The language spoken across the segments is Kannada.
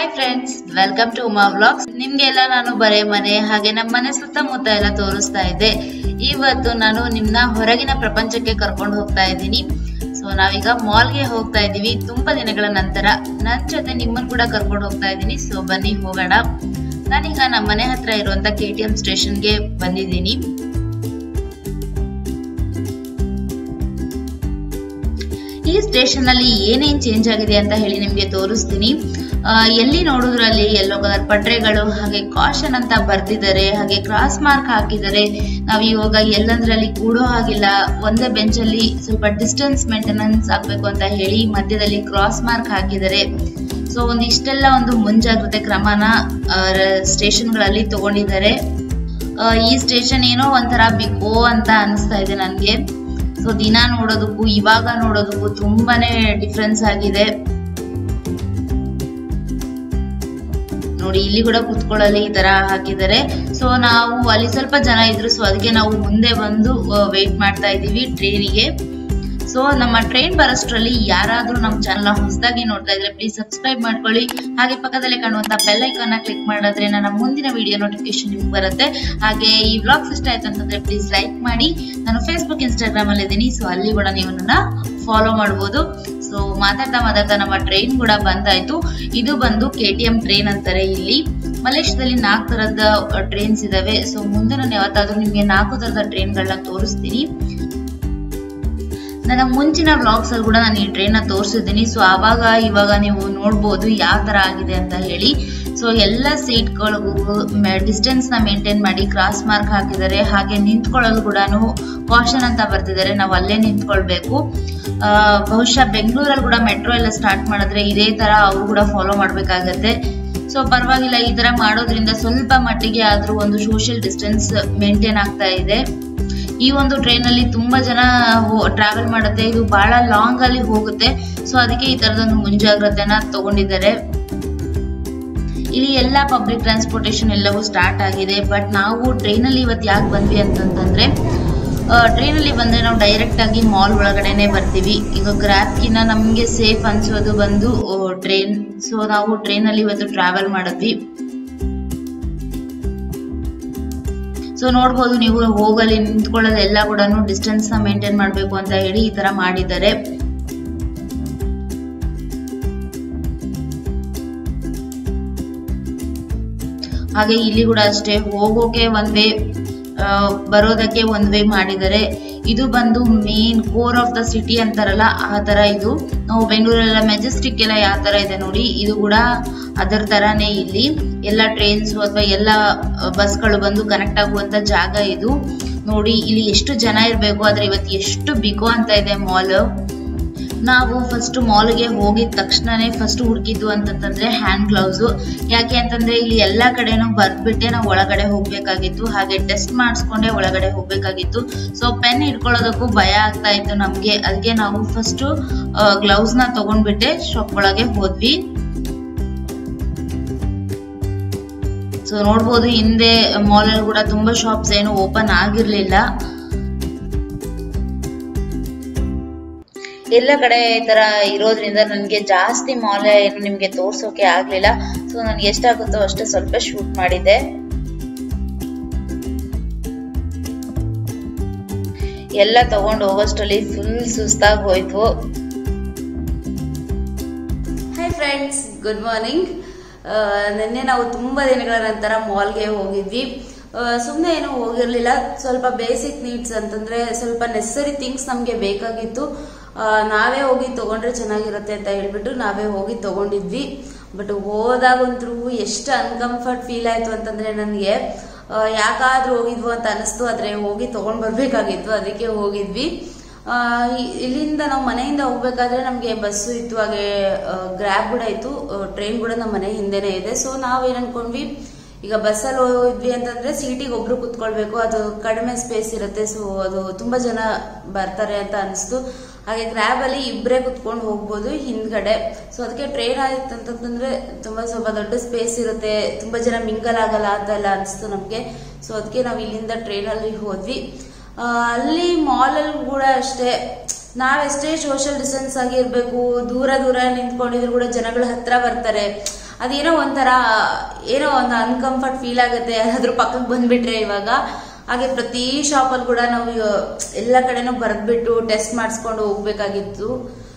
hi friends welcome to Uma vlogs ನಿಮ್ಗೆಲ್ಲ ನಾನು ಬರೇ ಮನೆ ಹಾಗೆ ನಮ್ಮ ಮನೆ ಸುತ್ತಮುತ್ತ ಎಲ್ಲ ತೋರಿಸ್ತಾ ಇದ್ದೆ ಇವತ್ತು ನಾನು ನಿಮ್ನ ಹೊರಗಿನ ಪ್ರಪಂಚಕ್ಕೆ ಕರ್ಕೊಂಡು ಹೋಗ್ತಾ ಇದ್ದೀನಿ ಸೊ ನಾವೀಗ ಮಾಲ್ಗೆ ಹೋಗ್ತಾ ಇದ್ದೀವಿ ತುಂಬಾ ದಿನಗಳ ನಂತರ ನನ್ ಜೊತೆ ನಿಮ್ಮನ್ನ ಕೂಡ ಕರ್ಕೊಂಡು ಹೋಗ್ತಾ ಇದ್ದೀನಿ ಸೊ ಬನ್ನಿ ಹೋಗೋಣ ನಾನೀಗ ನಮ್ಮ ಮನೆ ಹತ್ರ ಇರುವಂತ ಕೆ ಟಿ ಎಂ ಸ್ಟೇಷನ್ಗೆ ಬಂದಿದ್ದೀನಿ ಈ ಸ್ಟೇಷನ್ ಅಲ್ಲಿ ಏನೇನ್ ಚೇಂಜ್ ಆಗಿದೆ ಅಂತ ಹೇಳಿ ನಿಮ್ಗೆ ತೋರಿಸ್ತೀನಿ ಆ, ಎಲ್ಲಿ ನೋಡಿದ್ರಲ್ಲಿ ಯೆಲ್ಲೋ ಕಲರ್ ಪಟ್ರೆಗಳು ಹಾಗೆ ಕಾಷನ್ ಅಂತ ಬರ್ದಿದ್ದಾರೆ ಹಾಗೆ ಕ್ರಾಸ್ ಮಾರ್ಕ್ ಹಾಕಿದ್ದಾರೆ ನಾವ್ ಇವಾಗ ಎಲ್ಲಂದ್ರಲ್ಲಿ ಕೂಡೋ ಹಾಗಿಲ್ಲ ಒಂದೇ ಬೆಂಚ್ ಅಲ್ಲಿ ಸ್ವಲ್ಪ ಡಿಸ್ಟೆನ್ಸ್ ಮೇಂಟೆನೆನ್ಸ್ ಆಗ್ಬೇಕು ಅಂತ ಹೇಳಿ ಮಧ್ಯದಲ್ಲಿ ಕ್ರಾಸ್ ಮಾರ್ಕ್ ಹಾಕಿದ್ದಾರೆ ಸೊ ಒಂದು ಇಷ್ಟೆಲ್ಲ ಒಂದು ಮುಂಜಾಗ್ರತೆ ಕ್ರಮನ ಸ್ಟೇಷನ್ಗಳಲ್ಲಿ ತಗೊಂಡಿದ್ದಾರೆ ಆ, ಈ ಸ್ಟೇಷನ್ ಏನೋ ಒಂಥರ ಬಿಕೋ ಅಂತ ಅನಿಸ್ತಾ ಇದೆ ನನ್ಗೆ ಸೊ ದಿನ ನೋಡೋದಕ್ಕೂ ಇವಾಗ ನೋಡೋದಕ್ಕೂ ತುಂಬಾನೇ ಡಿಫ್ರೆನ್ಸ್ ಆಗಿದೆ ನೋಡಿ ಇಲ್ಲಿ ಕೂಡ ಕುತ್ಕೊಳ್ಳಲಿ ಈ ತರ ಹಾಕಿದ್ದಾರೆ ಸೊ ನಾವು ಅಲ್ಲಿ ಸ್ವಲ್ಪ ಜನ ಇದ್ರು ಸೊ ಅದಕ್ಕೆ ನಾವು ಮುಂದೆ ಬಂದು ವೇಟ್ ಮಾಡ್ತಾ ಇದೀವಿ ಟ್ರೈನಿಗೆ ಸೊ ನಮ್ಮ ಟ್ರೈನ್ ಬರೋಷ್ಟ್ರಲ್ಲಿ ಯಾರಾದ್ರೂ ನಮ್ಮ ಚಾನಲ್ ಹೊಸದಾಗಿ ನೋಡ್ತಾ ಇದ್ರೆ ಪ್ಲೀಸ್ ಸಬ್ಸ್ಕ್ರೈಬ್ ಮಾಡ್ಕೊಳ್ಳಿ ಹಾಗೆ ಪಕ್ಕದಲ್ಲೇ ಕಾಣುವಂತ ಬೆಲ್ ಐಕಾನ್ ಕ್ಲಿಕ್ ಮಾಡಿದ್ರೆ ನನ್ನ ಮುಂದಿನ ವಿಡಿಯೋ ನೋಟಿಫಿಕೇಶನ್ ನಿಮ್ಗೆ ಬರುತ್ತೆ ಹಾಗೆ ಈ ವ್ಲಾಗ್ಸ್ ಇಷ್ಟ ಆಯ್ತು ಅಂತಂದ್ರೆ ಪ್ಲೀಸ್ ಲೈಕ್ ಮಾಡಿ ನಾನು ಫೇಸ್ಬುಕ್ ಇನ್ಸ್ಟಾಗ್ರಾಮ್ ಅಲ್ಲಿ ಇದ್ದೀನಿ ಸೊ ಅಲ್ಲಿ ಕೂಡ ನೀವು ನನ್ನ ಫಾಲೋ ಮಾಡ್ಬೋದು ಸೊ ಮಾತಾಡ್ತಾ ಮಾತಾಡ್ತಾ ನಮ್ಮ ಟ್ರೈನ್ ಕೂಡ ಬಂದಾಯ್ತು ಇದು ಬಂದು ಕೆ ಟಿ ಎಂ ಟ್ರೈನ್ ಅಂತಾರೆ ಇಲ್ಲಿ ಮಲೇಷ್ಯಾದಲ್ಲಿ ನಾಲ್ಕು ತರದ ಟ್ರೈನ್ಸ್ ಇದಾವೆ ಸೊ ಮುಂದೆ ನಾನು ಯಾವತ್ತಾದ್ರೂ ನಿಮ್ಗೆ ನಾಲ್ಕು ತರದ ಟ್ರೈನ್ಗಳನ್ನ ತೋರಿಸ್ತೀನಿ ನನ್ನ ಮುಂಚಿನ ವ್ಲಾಗ್ಸ್ ಅಲ್ಲಿ ಕೂಡ ನಾನು ಈ ಟ್ರೈನ್ ನ ತೋರಿಸಿದ್ದೀನಿ ಸೊ ಆವಾಗ ಇವಾಗ ನೀವು ನೋಡ್ಬೋದು ಯಾವ ತರ ಆಗಿದೆ ಅಂತ ಹೇಳಿ ಸೊ ಎಲ್ಲ ಸೀಟ್ಗಳಿಗೂ ಡಿಸ್ಟೆನ್ಸ್ ನ ಮೇಂಟೈನ್ ಮಾಡಿ ಕ್ರಾಸ್ ಮಾರ್ಕ್ ಹಾಕಿದ್ದಾರೆ ಹಾಗೆ ನಿಂತ್ಕೊಳ್ಳಲು ಕೂಡ ಕಾಷನ್ ಅಂತ ಬರ್ತಿದ್ದಾರೆ ನಾವು ಅಲ್ಲೇ ನಿಂತ್ಕೊಳ್ಬೇಕು ಆ, ಬಹುಶಃ ಬೆಂಗಳೂರಲ್ಲಿ ಕೂಡ ಮೆಟ್ರೋ ಎಲ್ಲ ಸ್ಟಾರ್ಟ್ ಮಾಡಿದ್ರೆ ಇದೇ ತರ ಅವರು ಕೂಡ ಫಾಲೋ ಮಾಡ್ಬೇಕಾಗತ್ತೆ ಸೊ ಪರವಾಗಿಲ್ಲ ಈ ತರ ಮಾಡೋದ್ರಿಂದ ಸ್ವಲ್ಪ ಮಟ್ಟಿಗೆ ಆದ್ರೂ ಒಂದು ಸೋಷಿಯಲ್ ಡಿಸ್ಟೆನ್ಸ್ ಮೇಂಟೈನ್ ಆಗ್ತಾ ಇದೆ ಈ ಒಂದು ಟ್ರೈನ್ ಅಲ್ಲಿ ತುಂಬಾ ಜನ ಟ್ರಾವೆಲ್ ಮಾಡುತ್ತೆ ಇದು ಬಹಳ ಲಾಂಗ್ ಅಲ್ಲಿ ಹೋಗುತ್ತೆ ಸೊ ಅದಕ್ಕೆ ಈ ತರದೊಂದು ಮುಂಜಾಗ್ರತೆನ ತಗೊಂಡಿದ್ದಾರೆ ಇಲ್ಲಿ ಎಲ್ಲ ಪಬ್ಲಿಕ್ ಟ್ರಾನ್ಸ್ಪೋರ್ಟೇಷನ್ ಎಲ್ಲವೂ ಸ್ಟಾರ್ಟ್ ಆಗಿದೆ ಬಟ್ ನಾವು ಟ್ರೈನ್ ಅಲ್ಲಿ ಇವತ್ತು ಯಾಕೆ ಬಂದ್ವಿ ಅಂತಂತಂದ್ರೆ ಟ್ರೈನ್ ಅಲ್ಲಿ ಬಂದ್ರೆ ನಾವು ಡೈರೆಕ್ಟ್ ಆಗಿ ಮಾಲ್ ಒಳಗಡೆನೆ ಬರ್ತೀವಿ ಈಗ ಗ್ರಾಫ್ಕಿನ ನಮ್ಗೆ ಸೇಫ್ ಅನ್ಸೋದು ಬಂದು ಟ್ರೈನ್ ಸೊ ನಾವು ಟ್ರೈನ್ ಅಲ್ಲಿ ಇವತ್ತು ಟ್ರಾವೆಲ್ ಮಾಡಿದ್ವಿ ಸೊ ನೋಡ್ಬೋದು ನೀವು ಹೋಗಲಿ ನಿಂತ್ಕೊಳ್ಳೋದು ಎಲ್ಲ ಕೂಡ ಡಿಸ್ಟೆನ್ಸ್ ನ ಮೇಂಟೈನ್ ಮಾಡ್ಬೇಕು ಅಂತ ಹೇಳಿ ಈ ತರ ಮಾಡಿದ್ದಾರೆ ಹಾಗೆ ಇಲ್ಲಿ ಕೂಡ ಅಷ್ಟೇ ಹೋಗೋಕೆ ಒಂದ್ ವೇ ಬರೋದಕ್ಕೆ ಒಂದ್ ವೇ ಮಾಡಿದ್ದಾರೆ ಇದು ಬಂದು main core of the city ಅಂತಾರಲ್ಲ ಆ ತರ ಇದು ನಾವು ಬೆಂಗಳೂರೆಲ್ಲ ಮೆಜೆಸ್ಟಿಕ್ ಎಲ್ಲ ಯಾವ ತರ ಇದೆ ನೋಡಿ ಇದು ಕೂಡ ಅದರ ತರಾನೇ ಇಲ್ಲಿ ಎಲ್ಲ ಟ್ರೈನ್ಸ್ ಅಥವಾ ಎಲ್ಲ ಬಸ್ಗಳು ಬಂದು ಕನೆಕ್ಟ್ ಆಗುವಂತ ಜಾಗ ಇದು ನೋಡಿ ಇಲ್ಲಿ ಎಷ್ಟು ಜನ ಇರಬೇಕು ಆದ್ರೆ ಇವತ್ತು ಎಷ್ಟು ಬಿಕೋ ಅಂತ ಇದೆ ಮಾಲ್ ನಾವು ಫಸ್ಟ್ ಮಾಲ್ಗೆ ಹೋಗಿದ ತಕ್ಷಣನೇ ಫಸ್ಟ್ ಹುಡುಕಿದ್ದು ಅಂತಂತಂದ್ರೆ ಹ್ಯಾಂಡ್ ಗ್ಲೌಸ್ ಯಾಕೆ ಅಂತಂದ್ರೆ ಇಲ್ಲಿ ಎಲ್ಲಾ ಕಡೆನೂ ಬರ್ದ್ಬಿಟ್ಟೆ ನಾವು ಒಳಗಡೆ ಹೋಗ್ಬೇಕಾಗಿತ್ತು ಹಾಗೆ ಟೆಸ್ಟ್ ಮಾಡಿಸ್ಕೊಂಡೆ ಒಳಗಡೆ ಹೋಗ್ಬೇಕಾಗಿತ್ತು ಸೊ ಪೆನ್ ಇಟ್ಕೊಳ್ಳೋದಕ್ಕೂ ಭಯ ಆಗ್ತಾ ಇತ್ತು ನಮ್ಗೆ ಅದಕ್ಕೆ ನಾವು ಫಸ್ಟ್ ಗ್ಲೌಸ್ ನ ತಗೊಂಡ್ಬಿಟ್ಟೆ ಶಾಪ್ ಒಳಗೆ ಹೋದ್ವಿ ಸೊ ನೋಡ್ಬೋದು ಹಿಂದೆ ಮಾಲ್ ಅಲ್ಲಿ ಕೂಡ ತುಂಬಾ ಶಾಪ್ಸ್ ಏನು ಓಪನ್ ಆಗಿರ್ಲಿಲ್ಲ ಎಲ್ಲ ಕಡೆ ಈ ತರ ಇರೋದ್ರಿಂದ ನನಗೆ ಜಾಸ್ತಿ ಮಾಲ್ ಏನು ನಿಮ್ಗೆ ತೋರ್ಸೋಕೆ ಆಗ್ಲಿಲ್ಲ ಸೊ ನನ್ಗೆ ಎಷ್ಟಾಗುತ್ತೋ ಅಷ್ಟೇ ಸ್ವಲ್ಪ ಶೂಟ್ ಮಾಡಿದ್ದೆ ಎಲ್ಲ ತಗೊಂಡು ಹೋಗೋಷ್ಟರಲ್ಲಿ ಫುಲ್ ಸುಸ್ತಾಗಿ ಹೋಯ್ತು ಹಾಯ್ ಫ್ರೆಂಡ್ಸ್ ಗುಡ್ ಮಾರ್ನಿಂಗ್ ನಿನ್ನೆ ನಾವು ತುಂಬಾ ದಿನಗಳ ನಂತರ ಮಾಲ್ಗೆ ಹೋಗಿದ್ವಿ ಸುಮ್ಮನೆ ಏನೂ ಹೋಗಿರ್ಲಿಲ್ಲ ಸ್ವಲ್ಪ ಬೇಸಿಕ್ ನೀಡ್ಸ್ ಅಂತಂದ್ರೆ ಸ್ವಲ್ಪ ನೆಸರಿ ಥಿಂಗ್ಸ್ ನಮಗೆ ಬೇಕಾಗಿತ್ತು ಆ, ನಾವೇ ಹೋಗಿ ತಗೊಂಡ್ರೆ ಚೆನ್ನಾಗಿರುತ್ತೆ ಅಂತ ಹೇಳ್ಬಿಟ್ಟು ನಾವೇ ಹೋಗಿ ತಗೊಂಡಿದ್ವಿ ಬಟ್ ಹೋದಾಗಂತೂ ಎಷ್ಟು ಅನ್ಕಂಫರ್ಟ್ ಫೀಲ್ ಆಯ್ತು ಅಂತಂದ್ರೆ ನನಗೆ ಯಾಕಾದ್ರೂ ಹೋಗಿದ್ವು ಅಂತ ಅನಿಸ್ತು ಆದ್ರೆ ಹೋಗಿ ತಗೊಂಡ್ ಬರ್ಬೇಕಾಗಿತ್ತು ಅದಕ್ಕೆ ಹೋಗಿದ್ವಿ ಆ, ಇ- ಇಲ್ಲಿಂದ ನಾವು ಮನೆಯಿಂದ ಹೋಗ್ಬೇಕಾದ್ರೆ ನಮಗೆ ಬಸ್ಸು ಇತ್ತು ಹಾಗೆ ಗ್ರ್ಯಾಬ್ ಕೂಡ ಇತ್ತು ಟ್ರೈನ್ ಕೂಡ ನಮ್ಮ ಮನೆ ಹಿಂದೆನೆ ಇದೆ ಸೊ ನಾವೇನ್ ಅನ್ಕೊಂಡ್ವಿ ಈಗ ಬಸ್ಸಲ್ಲಿ ಹೋದ್ವಿ ಅಂತಂದ್ರೆ ಸೀಟಿಗೆ ಒಬ್ರು ಕುತ್ಕೊಳ್ಬೇಕು ಅದು ಕಡಿಮೆ ಸ್ಪೇಸ್ ಇರುತ್ತೆ ಸೊ ಅದು ತುಂಬಾ ಜನ ಬರ್ತಾರೆ ಅಂತ ಅನಿಸ್ತು ಹಾಗೆ ಗ್ರ್ಯಾಬ್ ಅಲ್ಲಿ ಇಬ್ಬರೇ ಕುತ್ಕೊಂಡು ಹೋಗ್ಬೋದು ಹಿಂದ್ಗಡೆ ಸೊ ಅದಕ್ಕೆ ಟ್ರೈನ್ ಆಯ್ತು ಅಂತಂದ್ರೆ ತುಂಬಾ ಸ್ವಲ್ಪ ದೊಡ್ಡ ಸ್ಪೇಸ್ ಇರುತ್ತೆ ತುಂಬಾ ಜನ ಮಿಂಗಲ್ ಆಗಲ್ಲ ಅಂತ ಎಲ್ಲ ಅನಿಸ್ತು ನಮ್ಗೆ ಸೊ ಅದಕ್ಕೆ ನಾವು ಇಲ್ಲಿಂದ ಟ್ರೈನ್ ಅಲ್ಲಿ ಹೋದ್ವಿ ಆ, ಅಲ್ಲಿ ಮಾಲ್ ಅಲ್ಲಿ ಕೂಡ ಅಷ್ಟೇ ನಾವೆಷ್ಟೇ ಸೋಷಿಯಲ್ ಡಿಸ್ಟೆನ್ಸ್ ಆಗಿ ಇರ್ಬೇಕು ದೂರ ದೂರ ನಿಂತ್ಕೊಂಡಿದ್ರು ಕೂಡ ಜನಗಳ ಹತ್ರ ಬರ್ತಾರೆ ಅದೇನೋ ಒಂಥರ ಏನೋ ಒಂದು ಅನ್ಕಂಫರ್ಟ್ ಫೀಲ್ ಆಗುತ್ತೆ ಅದ್ರ ಪಕ್ಕಕ್ಕೆ ಬಂದ್ಬಿಟ್ರೆ ಇವಾಗ ಹಾಗೆ ಪ್ರತಿ ಶಾಪಲ್ಲಿ ಕೂಡ ನಾವು ಎಲ್ಲ ಕಡೆನೂ ಬರೆದ್ಬಿಟ್ಟು ಟೆಸ್ಟ್ ಮಾಡಿಸ್ಕೊಂಡು ಹೋಗ್ಬೇಕಾಗಿತ್ತು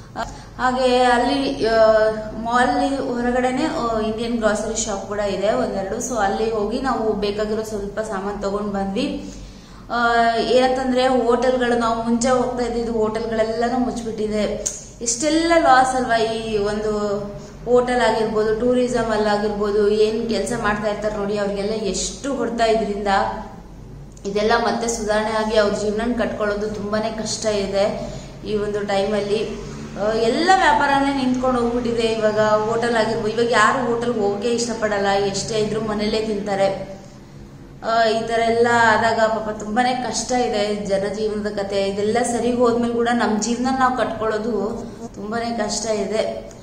ಹಾಗೆ ಅಲ್ಲಿ ಮಾಲ್ ಹೊರಗಡೆನೆ ಇಂಡಿಯನ್ ಗ್ರಾಸರಿ ಶಾಪ್ ಕೂಡ ಇದೆ ಒಂದೆರಡು ಸೊ ಅಲ್ಲಿ ಹೋಗಿ ನಾವು ಬೇಕಾಗಿರೋ ಸ್ವಲ್ಪ ಸಾಮಾನು ತಗೊಂಡ್ ಬಂದ್ವಿ ಆ, ಏನಂತಂದ್ರೆ ಹೋಟೆಲ್ಗಳು ನಾವು ಮುಂಚೆ ಹೋಗ್ತಾ ಇದ್ದಿದ್ದು ಹೋಟೆಲ್ಗಳೆಲ್ಲನೂ ಮುಚ್ಚಿಬಿಟ್ಟಿದೆ ಇಷ್ಟೆಲ್ಲ ಲಾಸ್ ಅಲ್ವಾ ಈ ಒಂದು ಹೋಟೆಲ್ ಆಗಿರ್ಬೋದು ಟೂರಿಸಂ ಅಲ್ಲಿ ಆಗಿರ್ಬೋದು ಏನ್ ಕೆಲಸ ಮಾಡ್ತಾ ಇರ್ತಾರೆ ನೋಡಿ ಅವ್ರಿಗೆಲ್ಲ ಎಷ್ಟು ಹೊಡ್ತಾ ಇದರಿಂದ ಇದೆಲ್ಲ ಮತ್ತೆ ಸುಧಾರಣೆ ಆಗಿ ಅವ್ರ ಜೀವನ ಕಟ್ಕೊಳ್ಳೋದು ತುಂಬಾನೇ ಕಷ್ಟ ಇದೆ ಈ ಒಂದು ಟೈಮಲ್ಲಿ ಎಲ್ಲ ವ್ಯಾಪಾರನೇ ನಿಂತ್ಕೊಂಡು ಹೋಗ್ಬಿಟ್ಟಿದೆ ಇವಾಗ ಹೋಟೆಲ್ ಆಗಿರ್ಬೋದು ಇವಾಗ ಯಾರು ಹೋಟೆಲ್ ಹೋಗೇ ಇಷ್ಟಪಡಲ್ಲ ಎಷ್ಟೇ ಇದ್ರು ಮನೇಲೇ ತಿಂತಾರೆ ಆ, ಈ ತರ ಎಲ್ಲ ಆದಾಗ ಪಾಪ ತುಂಬಾನೇ ಕಷ್ಟ ಇದೆ ಜನಜೀವನದ ಕತೆ ಇದೆಲ್ಲ ಸರಿ ಹೋದ್ಮೇಲೆ ಕೂಡ ನಮ್ಮ ಜೀವನ ನಾವು ಕಟ್ಕೊಳ್ಳೋದು ತುಂಬಾನೇ ಕಷ್ಟ ಇದೆ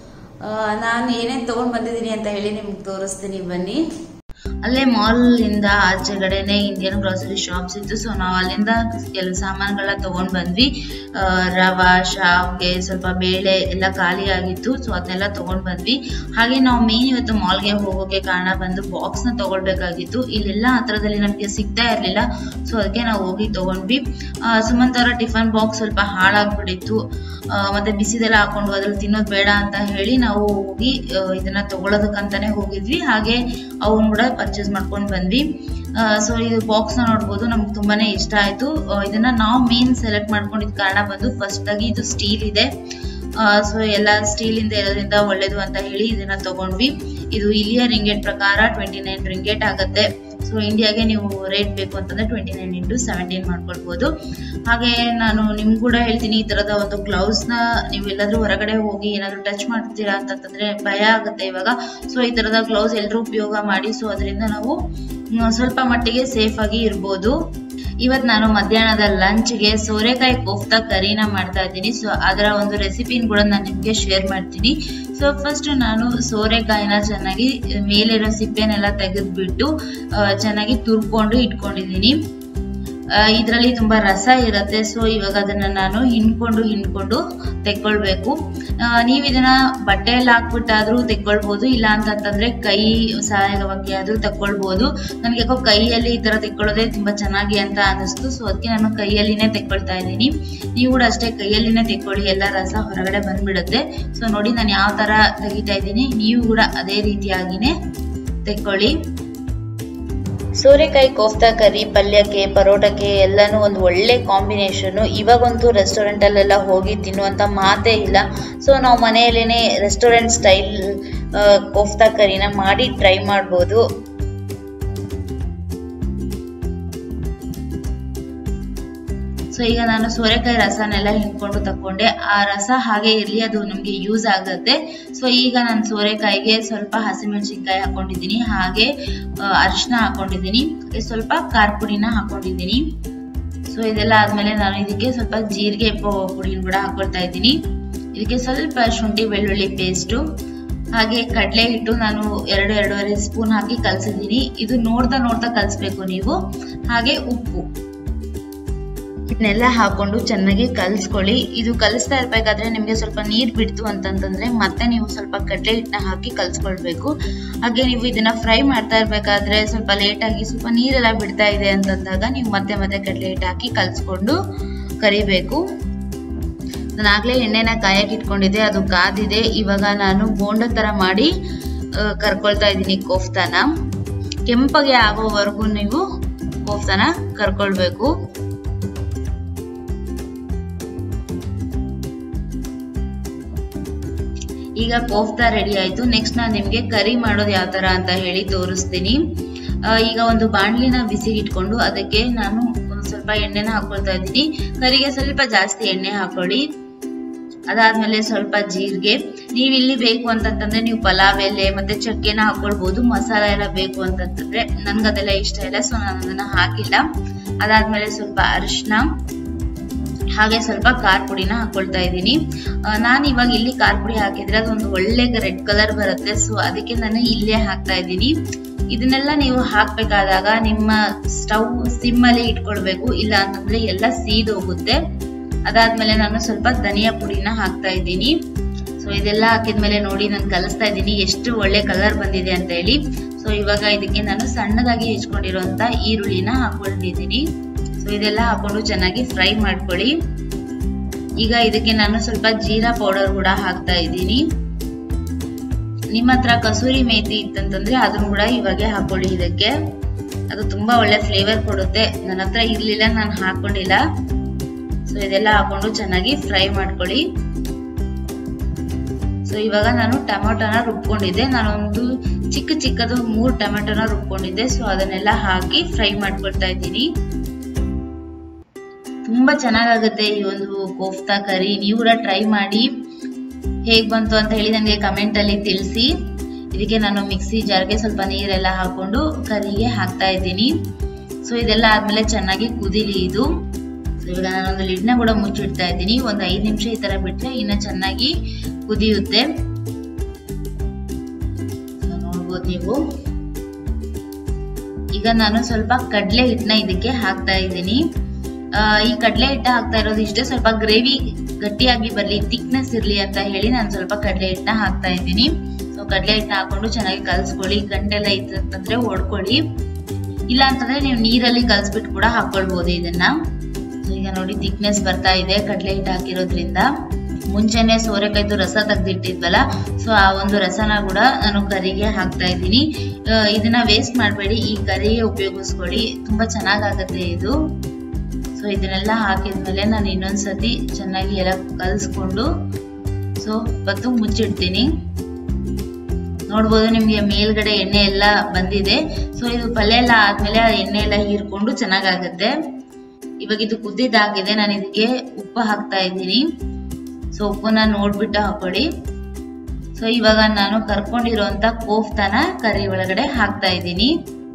ನಾನು ಏನೇನ್ ತಗೊಂಡ್ ಬಂದಿದ್ದೀನಿ ಅಂತ ಹೇಳಿ ನಿಮ್ಗೆ ತೋರಿಸ್ತೀನಿ ಬನ್ನಿ ಅಲ್ಲೇ ಮಾಲ್ ಇಂದ ಆಚೆಗಡೆನೆ ಇಂಡಿಯನ್ ಗ್ರಾಸರಿ ಶಾಪ್ಸ್ ಇತ್ತು ಸೊ ನಾವು ಅಲ್ಲಿಂದ ಕೆಲವು ಸಾಮಾನುಗಳನ್ನ ತಗೊಂಡ್ ಬಂದ್ವಿ ಆ, ರವಾ ಶಾವ್ಗೆ ಸ್ವಲ್ಪ ಬೇಳೆ ಎಲ್ಲ ಖಾಲಿ ಆಗಿತ್ತು ಸೊ ಅದನ್ನೆಲ್ಲ ತಗೊಂಡ್ ಬಂದ್ವಿ ಹಾಗೆ ನಾವು ಮೇನ್ ಇವತ್ತು ಮಾಲ್ಗೆ ಹೋಗೋಕೆ ಕಾರಣ ಬಂದು ಬಾಕ್ಸ್ ನ ತಗೊಳ್ಬೇಕಾಗಿತ್ತು ಇಲ್ಲೆಲ್ಲ ಹತ್ರದಲ್ಲಿ ನಮಗೆ ಸಿಗ್ತಾ ಇರ್ಲಿಲ್ಲ ಸೊ ಅದಕ್ಕೆ ನಾವು ಹೋಗಿ ತಗೊಂಡ್ವಿ ಆ, ಸುಮಂತ್ ಅವರ ಟಿಫನ್ ಬಾಕ್ಸ್ ಸ್ವಲ್ಪ ಹಾಳಾಗ್ಬಿಟ್ಟಿತ್ತು ಆ, ಮತ್ತೆ ಬಿಸಿದೆಲ್ಲ ಹಾಕೊಂಡು ಅದ್ರಲ್ಲಿ ತಿನ್ನೋದು ಬೇಡ ಅಂತ ಹೇಳಿ ನಾವು ಹೋಗಿ ಆ, ಇದನ್ನ ತಗೊಳೋದಕ್ಕಂತಾನೆ ಹೋಗಿದ್ವಿ ಹಾಗೆ ಅವನ್ ಕೂಡ ಪರ್ಚೇಸ್ ಮಾಡ್ಕೊಂಡು ಬಂದ್ವಿ ಸೊ ಇದು ಬಾಕ್ಸ್ ನ ನೋಡ್ಬೋದು ನಮ್ಗೆ ತುಂಬಾನೇ ಇಷ್ಟ ಆಯ್ತು ಆ, ಇದನ್ನ ನಾವು ಮೇನ್ ಸೆಲೆಕ್ಟ್ ಮಾಡ್ಕೊಂಡಿದ್ ಕಾರಣ ಬಂದು ಫಸ್ಟ್ ಆಗಿ ಇದು ಸ್ಟೀಲ್ ಇದೆ ಸೊ ಎಲ್ಲ ಸ್ಟೀಲ್ ಇಂದ ಇರೋದ್ರಿಂದ ಒಳ್ಳೇದು ಅಂತ ಹೇಳಿ ಇದನ್ನ ತಗೊಂಡ್ವಿ ಇದು ಇಲ್ಲಿಯ ರಿಂಗೇಟ್ ಪ್ರಕಾರ ಟ್ವೆಂಟಿ ನೈನ್ ರಿಂಗೇಟ್ ಆಗುತ್ತೆ ಸೊ ಇಂಡಿಯಾಗೆ ನೀವು ರೇಟ್ ಬೇಕು ಅಂತಂದ್ರೆ ಟ್ವೆಂಟಿ ನೈನ್ ಇಂಟು ಸೆವೆಂಟೀನ್ ಮಾಡ್ಕೊಳ್ಬೋದು ಹಾಗೆ ನಾನು ನಿಮ್ಗೆ ಕೂಡ ಹೇಳ್ತೀನಿ ಈ ತರದ ಒಂದು ಗ್ಲೌಸ್ ನ ನೀವು ಎಲ್ಲಾದ್ರೂ ಹೊರಗಡೆ ಹೋಗಿ ಏನಾದ್ರು ಟಚ್ ಮಾಡ್ತೀರಾ ಅಂತಂದ್ರೆ ಭಯ ಆಗುತ್ತೆ ಇವಾಗ ಸೊ ಈ ತರದ ಗ್ಲೌಸ್ ಎಲ್ಲರೂ ಉಪಯೋಗ ಮಾಡಿ ಸೊ ಅದರಿಂದ ನಾವು ಮ್, ಸ್ವಲ್ಪ ಮಟ್ಟಿಗೆ ಸೇಫ್ ಆಗಿ ಇರ್ಬೋದು ಇವತ್ ನಾನು ಮಧ್ಯಾಹ್ನದ ಲಂಚ್ಗೆ ಸೋರೆಕಾಯಿ ಕೋಫ್ತಾ ಕರಿನ ಮಾಡ್ತಾ ಇದ್ದೀನಿ ಸೊ ಅದರ ಒಂದು ರೆಸಿಪಿನ ಕೂಡ ನಾನು ನಿಮ್ಗೆ ಶೇರ್ ಮಾಡ್ತೀನಿ ಸೊ ಫಸ್ಟ್ ನಾನು ಸೋರೆಕಾಯಿನ ಚೆನ್ನಾಗಿ ಮೇಲಿರೋ ಸಿಪ್ಪೆನೆಲ್ಲ ತೆಗೆದ್ಬಿಟ್ಟು ಆ, ಚೆನ್ನಾಗಿ ತುರ್ಕೊಂಡು ಇಟ್ಕೊಂಡಿದ್ದೀನಿ ಇದರಲ್ಲಿ ತುಂಬಾ ರಸ ಇರುತ್ತೆ ಸೊ ಇವಾಗ ಅದನ್ನ ನಾನು ಹಿಂಡ್ಕೊಂಡು ಹಿಂಡ್ಕೊಂಡು ತೆಕ್ಕೊಳ್ಬೇಕು ಆ, ನೀವ್ ಇದನ್ನ ಬಟ್ಟೆಯಲ್ಲಿ ಹಾಕ್ಬಿಟ್ಟಾದ್ರೂ ತೆಕ್ಕೊಳ್ಬಹುದು ಇಲ್ಲ ಅಂತಂತಂದ್ರೆ ಕೈ ಸಹಾಯಕವಾಗಿ ಆದ್ರೂ ತಕ್ಕೊಳ್ಬಹುದು ನನ್ಗೆ ಯಾಕೋ ಕೈಯಲ್ಲಿ ಈ ತರ ತೆಕ್ಕೊಳ್ಳೋದೇ ತುಂಬಾ ಚೆನ್ನಾಗಿ ಅಂತ ಅನಿಸ್ತು ಸೊ ಅದಕ್ಕೆ ನಾನು ಕೈಯಲ್ಲಿನೇ ತೆಕ್ಕೊಳ್ತಾ ಇದ್ದೀನಿ ನೀವು ಕೂಡ ಅಷ್ಟೇ ಕೈಯಲ್ಲಿನೇ ತೆಕ್ಕೊಳ್ಳಿ ಎಲ್ಲ ರಸ ಹೊರಗಡೆ ಬಂದ್ಬಿಡುತ್ತೆ ಸೊ ನೋಡಿ ನಾನು ಯಾವ ತರ ತೆಗಿತಾ ಇದ್ದೀನಿ ನೀವು ಕೂಡ ಅದೇ ರೀತಿಯಾಗಿನೇ ತೆಕ್ಕೊಳ್ಳಿ ಸೋರೆಕಾಯಿ ಕೋಫ್ತಾ ಕರಿ ಪಲ್ಯಕ್ಕೆ ಪರೋಟಕ್ಕೆ ಎಲ್ಲಾನು ಒಂದು ಒಳ್ಳೆ ಕಾಂಬಿನೇಷನ್ ಇವಾಗಂತೂ ರೆಸ್ಟೋರೆಂಟ್ ಅಲ್ಲೆಲ್ಲ ಹೋಗಿ ತಿನ್ನುವಂತ ಮಾತೇ ಇಲ್ಲ ಸೊ ನಾವು ಮನೆಯಲ್ಲೇನೆ ರೆಸ್ಟೋರೆಂಟ್ ಸ್ಟೈಲ್ ಕೋಫ್ತಾ ಕರಿನ ಮಾಡಿ ಟ್ರೈ ಮಾಡ್ಬೋದು ಸೊ ಈಗ ನಾನು ಸೋರೆಕಾಯಿ ರಸನೆಲ್ಲ ಹಿಂಡ್ಕೊಂಡು ತಕೊಂಡೆ ಆ ರಸ ಹಾಗೆ ಇರ್ಲಿ ಅದು ನಮ್ಗೆ ಯೂಸ್ ಆಗುತ್ತೆ ಸೊ ಈಗ ನಾನು ಸೋರೆಕಾಯಿಗೆ ಸ್ವಲ್ಪ ಹಸಿಮೆಣಸಿನ್ಕಾಯಿ ಹಾಕೊಂಡಿದ್ದೀನಿ ಹಾಗೆ ಅರಿಶಿನ ಹಾಕೊಂಡಿದ್ದೀನಿ ಹಾಗೆ ಸ್ವಲ್ಪ ಖಾರ ಪುಡಿನ ಹಾಕೊಂಡಿದ್ದೀನಿ ಸೊ ಇದೆಲ್ಲ ಆದ್ಮೇಲೆ ನಾನು ಇದಕ್ಕೆ ಸ್ವಲ್ಪ ಜೀರಿಗೆ ಪುಡಿನ ಕೂಡ ಹಾಕೊಳ್ತಾ ಇದ್ದೀನಿ ಇದಕ್ಕೆ ಸ್ವಲ್ಪ ಶುಂಠಿ ಬೆಳ್ಳುಳ್ಳಿ ಪೇಸ್ಟು ಹಾಗೆ ಕಡಲೆ ಹಿಟ್ಟು ನಾನು ಎರಡು ಎರಡೂವರೆ ಸ್ಪೂನ್ ಹಾಕಿ ಕಲ್ಸಿದ್ದೀನಿ ಇದು ನೋಡ್ತಾ ನೋಡ್ತಾ ಕಲಿಸ್ಬೇಕು ನೀವು ಹಾಗೆ ಉಪ್ಪು ಇದನ್ನೆಲ್ಲ ಹಾಕೊಂಡು ಚೆನ್ನಾಗಿ ಕಲಿಸ್ಕೊಳ್ಳಿ ಇದು ಕಲಿಸ್ತಾ ಇರ್ಬೇಕಾದ್ರೆ ನಿಮ್ಗೆ ಸ್ವಲ್ಪ ನೀರ್ ಬಿಡ್ತು ಅಂತಂತಂದ್ರೆ ಮತ್ತೆ ನೀವು ಸ್ವಲ್ಪ ಕಡಲೆ ಹಿಟ್ಟನ್ನ ಹಾಕಿ ಕಲ್ಸ್ಕೊಳ್ಬೇಕು ಹಾಗೆ ನೀವು ಇದನ್ನ ಫ್ರೈ ಮಾಡ್ತಾ ಇರ್ಬೇಕಾದ್ರೆ ಸ್ವಲ್ಪ ಲೇಟ್ ಆಗಿ ಸ್ವಲ್ಪ ನೀರೆಲ್ಲ ಬಿಡ್ತಾ ಇದೆ ಅಂತಂದಾಗ ನೀವು ಮತ್ತೆ ಮತ್ತೆ ಕಡಲೆ ಹಿಟ್ಟು ಹಾಕಿ ಕಲ್ಸ್ಕೊಂಡು ಕರಿಬೇಕು ನಾನು ಆಗ್ಲೇ ಎಣ್ಣೆನ ಕಾಯಕ್ಕೆ ಇಟ್ಕೊಂಡಿದ್ದೆ ಅದು ಕಾದಿದೆ ಇವಾಗ ನಾನು ಬೋಂಡ ತರ ಮಾಡಿ ಆ, ಕರ್ಕೊಳ್ತಾ ಇದ್ದೀನಿ ಕೋಫ್ತಾನ ಕೆಂಪಗೆ ಆಗೋವರೆಗೂ ನೀವು ಕೋಫ್ತಾನ ಕರ್ಕೊಳ್ಬೇಕು ಈಗ ಕೋಫ್ತಾ ರೆಡಿ ಆಯ್ತು ನೆಕ್ಸ್ಟ್ ನಾನು ನಿಮ್ಗೆ ಕರಿ ಮಾಡೋದು ಯಾವ ತರ ಅಂತ ಹೇಳಿ ತೋರಿಸ್ತೀನಿ ಆ, ಈಗ ಒಂದು ಬಾಣ್ಲಿನ ಬಿಸಿಗೆ ಇಟ್ಕೊಂಡು ಅದಕ್ಕೆ ನಾನು ಒಂದ್ ಸ್ವಲ್ಪ ಎಣ್ಣೆನ ಹಾಕೊಳ್ತಾ ಇದ್ದೀನಿ ಕರಿಗೆ ಸ್ವಲ್ಪ ಜಾಸ್ತಿ ಎಣ್ಣೆ ಹಾಕೊಳ್ಳಿ ಅದಾದ್ಮೇಲೆ ಸ್ವಲ್ಪ ಜೀರಿಗೆ ನೀವು ಇಲ್ಲಿ ಬೇಕು ಅಂತಂತಂದ್ರೆ ನೀವು ಪಲಾವ್ ಎಲೆ ಮತ್ತೆ ಚಕ್ಕೆನ ಹಾಕೊಳ್ಬಹುದು ಮಸಾಲ ಎಲ್ಲ ಬೇಕು ಅಂತಂತಂದ್ರೆ ನನ್ಗೆ ಅದೆಲ್ಲ ಇಷ್ಟ ಇಲ್ಲ ಸೊ ನಾನು ಅದನ್ನ ಹಾಕಿಲ್ಲ ಅದಾದ್ಮೇಲೆ ಸ್ವಲ್ಪ ಅರಿಶಿನ ಹಾಗೆ ಸ್ವಲ್ಪ ಖಾರ ಪುಡಿನ ಹಾಕೊಳ್ತಾ ಇದ್ದೀನಿ ನಾನು ಇವಾಗ ಇಲ್ಲಿ ಖಾರ ಪುಡಿ ಹಾಕಿದ್ರೆ ಅದೊಂದು ಒಳ್ಳೆ ರೆಡ್ ಕಲರ್ ಬರುತ್ತೆ ಸೊ ಅದಕ್ಕೆ ನಾನು ಇಲ್ಲೇ ಹಾಕ್ತಾ ಇದ್ದೀನಿ ಇದನ್ನೆಲ್ಲ ನೀವು ಹಾಕ್ಬೇಕಾದಾಗ ನಿಮ್ಮ ಸ್ಟವ್ ಸಿಮ್ ಅಲ್ಲಿ ಇಟ್ಕೊಳ್ಬೇಕು ಇಲ್ಲ ಅಂತಂದ್ರೆ ಎಲ್ಲ ಸೀದ್ ಹೋಗುತ್ತೆ ಅದಾದ್ಮೇಲೆ ನಾನು ಸ್ವಲ್ಪ ಧನಿಯಾ ಪುಡಿನ ಹಾಕ್ತಾ ಇದ್ದೀನಿ ಸೊ ಇದೆಲ್ಲ ಹಾಕಿದ್ಮೇಲೆ ನೋಡಿ ನಾನು ಕಲಿಸ್ತಾ ಇದ್ದೀನಿ ಎಷ್ಟು ಒಳ್ಳೆ ಕಲರ್ ಬಂದಿದೆ ಅಂತ ಹೇಳಿ ಸೊ ಇವಾಗ ಇದಕ್ಕೆ ನಾನು ಸಣ್ಣದಾಗಿ ಹೆಚ್ಕೊಂಡಿರುವಂತ ಈರುಳ್ಳಿನ ಹಾಕೊಂಡಿದ್ದೀನಿ ಸೊ ಇದೆಲ್ಲ ಹಾಕೊಂಡು ಚೆನ್ನಾಗಿ ಫ್ರೈ ಮಾಡ್ಕೊಳ್ಳಿ ಈಗ ಇದಕ್ಕೆ ನಾನು ಸ್ವಲ್ಪ ಜೀರಾ ಪೌಡರ್ ಕೂಡ ಹಾಕ್ತಾ ಇದ್ದೀನಿ ನಿಮ್ಮ ಹತ್ರ ಕಸೂರಿ ಮೇಥಿ ಇತ್ತಂತಂದ್ರೆ ಅದನ್ನು ಕೂಡ ಇವಾಗ ಹಾಕೊಳ್ಳಿ ಇದಕ್ಕೆ ಅದು ತುಂಬಾ ಒಳ್ಳೆ ಫ್ಲೇವರ್ ಕೊಡುತ್ತೆ ನನ್ನ ಹತ್ರ ಇರ್ಲಿಲ್ಲ ನಾನು ಹಾಕೊಂಡಿಲ್ಲ ಸೊ ಇದೆಲ್ಲ ಹಾಕೊಂಡು ಚೆನ್ನಾಗಿ ಫ್ರೈ ಮಾಡ್ಕೊಳ್ಳಿ ಸೊ ಇವಾಗ ನಾನು ಟೊಮೆಟೊನ ರುಬ್ಕೊಂಡಿದ್ದೆ ನಾನೊಂದು ಚಿಕ್ಕ ಚಿಕ್ಕದು ಮೂರು ಟೊಮೆಟೊನ ರುಬ್ಕೊಂಡಿದ್ದೆ ಸೊ ಅದನ್ನೆಲ್ಲ ಹಾಕಿ ಫ್ರೈ ಮಾಡ್ಕೊಳ್ತಾ ಇದ್ದೀನಿ ತುಂಬಾ ಚೆನ್ನಾಗಾಗುತ್ತೆ ಈ ಒಂದು ಕೋಫ್ತಾ ಕರಿ ನೀವು ಕೂಡ ಟ್ರೈ ಮಾಡಿ ಹೇಗ್ ಬಂತು ಅಂತ ಹೇಳಿ ನನಗೆ ಕಮೆಂಟ್ ಅಲ್ಲಿ ತಿಳಿಸಿ ಇದಕ್ಕೆ ನಾನು ಮಿಕ್ಸಿ ಜಾರ್ಗೆ ಸ್ವಲ್ಪ ನೀರೆಲ್ಲ ಹಾಕೊಂಡು ಕರಿಗೆ ಹಾಕ್ತಾ ಇದ್ದೀನಿ ಸೊ ಇದೆಲ್ಲ ಆದ್ಮೇಲೆ ಚೆನ್ನಾಗಿ ಕುದಿಲಿ ಇದು ಸೊ ಇವಾಗ ನಾನೊಂದು ಲಿಡ್ನ ಕೂಡ ಮುಚ್ಚಿಡ್ತಾ ಇದ್ದೀನಿ ಒಂದು ಐದು ನಿಮಿಷ ಈ ತರ ಬಿಟ್ರೆ ಇನ್ನ ಚೆನ್ನಾಗಿ ಕುದಿಯುತ್ತೆ ನೋಡ್ಬೋದು ನೀವು ಈಗ ನಾನು ಸ್ವಲ್ಪ ಕಡಲೆ ಹಿಟ್ಟನ್ನ ಇದಕ್ಕೆ ಹಾಕ್ತಾ ಇದ್ದೀನಿ ಈ ಕಡಲೆ ಹಿಟ್ಟು ಹಾಕ್ತಾ ಇರೋದು ಇಷ್ಟೇ ಸ್ವಲ್ಪ ಗ್ರೇವಿ ಗಟ್ಟಿಯಾಗಿ ಬರ್ಲಿ ಥಿಕ್ನೆಸ್ ಇರ್ಲಿ ಅಂತ ಹೇಳಿ ನಾನು ಸ್ವಲ್ಪ ಕಡಲೆ ಹಿಟ್ಟನ್ನ ಹಾಕ್ತಾ ಇದ್ದೀನಿ ಸೊ ಕಡಲೆ ಹಿಟ್ಟನ್ನ ಹಾಕೊಂಡು ಚೆನ್ನಾಗಿ ಕಲ್ಸ್ಕೊಳ್ಳಿ ಗಂಟೆಲ್ಲ ಇತ್ತು ಅಂತಂದ್ರೆ ಹೊಡ್ಕೊಳ್ಳಿ ಇಲ್ಲ ಅಂತಂದ್ರೆ ನೀವು ನೀರಲ್ಲಿ ಕಲ್ಸ್ಬಿಟ್ಟು ಕೂಡ ಹಾಕೊಳ್ಬಹುದು ಇದನ್ನ ಈಗ ನೋಡಿ ಥಿಕ್ನೆಸ್ ಬರ್ತಾ ಇದೆ ಕಡಲೆ ಹಿಟ್ಟು ಹಾಕಿರೋದ್ರಿಂದ ಮುಂಚೆನೆ ಸೋರೆಕಾಯ್ದು ರಸ ತೆಗ್ದಿಟ್ಟಿದ್ವಲ್ಲ ಸೊ ಆ ಒಂದು ರಸನ ಕೂಡ ನಾನು ಕರಿಗೆ ಹಾಕ್ತಾ ಇದ್ದೀನಿ ಇದನ್ನ ವೇಸ್ಟ್ ಮಾಡಬೇಡಿ ಈ ಕರಿಗೆ ಉಪಯೋಗಿಸ್ಕೊಳ್ಳಿ ತುಂಬಾ ಚೆನ್ನಾಗಾಗತ್ತೆ ಇದು ಸೊ ಇದನ್ನೆಲ್ಲ ಹಾಕಿದ್ಮೇಲೆ ನಾನು ಇನ್ನೊಂದ್ಸತಿ ಚೆನ್ನಾಗಿ ಎಲ್ಲ ಕಲಿಸ್ಕೊಂಡು ಸೊ ಬತ್ತು ಮುಚ್ಚಿಡ್ತೀನಿ ನೋಡ್ಬೋದು ನಿಮ್ಗೆ ಮೇಲ್ಗಡೆ ಎಣ್ಣೆ ಎಲ್ಲ ಬಂದಿದೆ ಸೊ ಇದು ಪಲ್ಯ ಎಲ್ಲ ಆದ್ಮೇಲೆ ಆ ಎಣ್ಣೆ ಎಲ್ಲ ಹೀರ್ಕೊಂಡು ಚೆನ್ನಾಗಾಗತ್ತೆ ಇವಾಗ ಇದು ಕುದ್ದಿದ್ದಾಗಿದೆ ನಾನು ಇದಕ್ಕೆ ಉಪ್ಪು ಹಾಕ್ತಾ ಇದ್ದೀನಿ ಸೊ ಉಪ್ಪನ್ನ ನೋಡ್ಬಿಟ್ಟು ಹಾಕೊಳ್ಳಿ ಸೊ ಇವಾಗ ನಾನು ಕರ್ಕೊಂಡಿರುವಂತ ಕೋಫ್ತಾನ ಕರಿ ಒಳಗಡೆ ಹಾಕ್ತಾ ಇದ್ದೀನಿ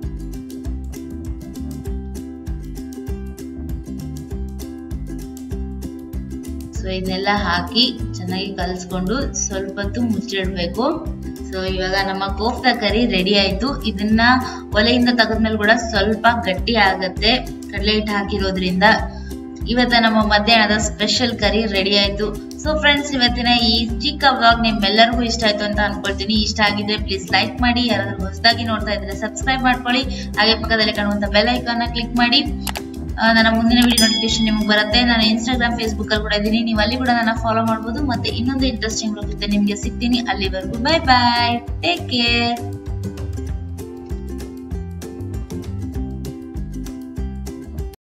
ಸೊ ಇದನ್ನೆಲ್ಲ ಹಾಕಿ ಚೆನ್ನಾಗಿ ಕಲಿಸ್ಕೊಂಡು ಸ್ವಲ್ಪ ಹೊತ್ತು ಮುಚ್ಚಿಡ್ಬೇಕು ಸೊ ಇವಾಗ ನಮ್ಮ ಕೋಫ್ತಾ ಕರಿ ರೆಡಿ ಆಯ್ತು ಇದನ್ನ ಒಲೆಯಿಂದ ತೆಗೆದ್ಮೇಲೆ ಕೂಡ ಸ್ವಲ್ಪ ಗಟ್ಟಿ ಆಗತ್ತೆ ಕಡಲೆ ಹಿಟ್ಟು ಹಾಕಿರೋದ್ರಿಂದ ಇವತ್ತ ನಮ್ಮ ಮಧ್ಯಾಹ್ನದ ಸ್ಪೆಷಲ್ ಕರಿ ರೆಡಿ ಆಯ್ತು ಸೊ ಫ್ರೆಂಡ್ಸ್ ಇವತ್ತಿನ ಈ ಚಿಕ್ಕ ವ್ಲಾಗ್ ನಿಮ್ಮೆಲ್ಲರಿಗೂ ಇಷ್ಟ ಆಯ್ತು ಅಂತ ಅನ್ಕೊಳ್ತೀನಿ ಇಷ್ಟ ಆಗಿದ್ರೆ ಪ್ಲೀಸ್ ಲೈಕ್ ಮಾಡಿ ಯಾರಾದ್ರೂ ಹೊಸದಾಗಿ ನೋಡ್ತಾ ಇದ್ರೆ ಸಬ್ಸ್ಕ್ರೈಬ್ ಮಾಡ್ಕೊಳ್ಳಿ ಹಾಗೆ ಪಕ್ಕದಲ್ಲಿ ಕಾಣುವಂತ ಬೆಲ್ ಐಕಾನ್ ಕ್ಲಿಕ್ ಮಾಡಿ ನನ್ನ ಮುಂದಿನ ವಿಡಿಯೋ ನೋಟಿಫಿಕೇಶನ್ ನಿಮ್ಗೆ ಬರುತ್ತೆ ನಾನು ಇನ್ಸ್ಟಾಗ್ರಾಮ್ ಫೇಸ್ಬುಕ್ ಅಲ್ಲಿ ಕೂಡ ಇದ್ದೀನಿ ನೀವು ಅಲ್ಲಿ ಕೂಡ ನನ್ನ ಫಾಲೋ ಮಾಡ್ಬೋದು ಮತ್ತೆ ಇನ್ನೊಂದು ಇಂಟ್ರೆಸ್ಟಿಂಗ್ ಜೊತೆ ನಿಮ್ಗೆ ಸಿಗ್ತೀನಿ ಅಲ್ಲಿವರೆಗೂ ಬೈ ಬಾಯ್ ಟೇಕ್ ಕೇರ್